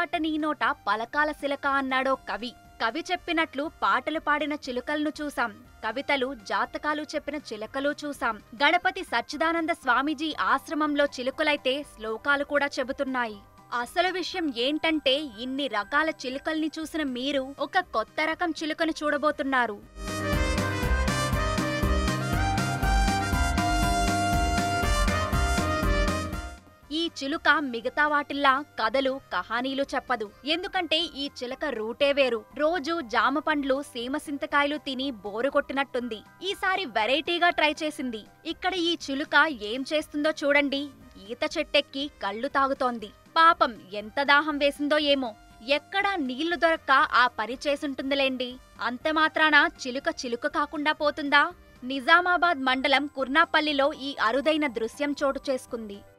పాట నీ నోట పలకాల శిలక అన్నాడో కవి కవి చెప్పినట్లు పాటలు పాడిన చిలుకలను చూసాం కవితలు జాతకాలు చెప్పిన చిలుకలు చూసాం గణపతి సచ్చిదానంద స్వామీజీ ఆశ్రమంలో చిలుకలైతే శ్లోకాలు కూడా చెబుతున్నాయి అసలు విషయం ఏంటంటే ఇన్ని రకాల చిలుకల్ని చూసిన మీరు ఒక కొత్త రకం చిలుకను చూడబోతున్నారు ఈ చిలుక మిగతా వాటిల్లా కథలు కహానీలు చెప్పదు ఎందుకంటే ఈ చిలక రూటే వేరు రోజు జామ పండ్లు సీమసింతకాయలు తిని బోరు కొట్టినట్టుంది ఈసారి వెరైటీగా ట్రై చేసింది ఇక్కడ ఈ చిలుక ఏం చేస్తుందో చూడండి ఈత చెట్టెక్కి కళ్ళు తాగుతోంది పాపం ఎంత దాహం వేసిందో ఏమో ఎక్కడా నీళ్లు దొరక్క ఆ పని చేసుంటుందిలేండి అంత మాత్రాన చిలుక చిలుక కాకుండా పోతుందా నిజామాబాద్ మండలం కుర్నాపల్లిలో ఈ అరుదైన దృశ్యం చోటు చేసుకుంది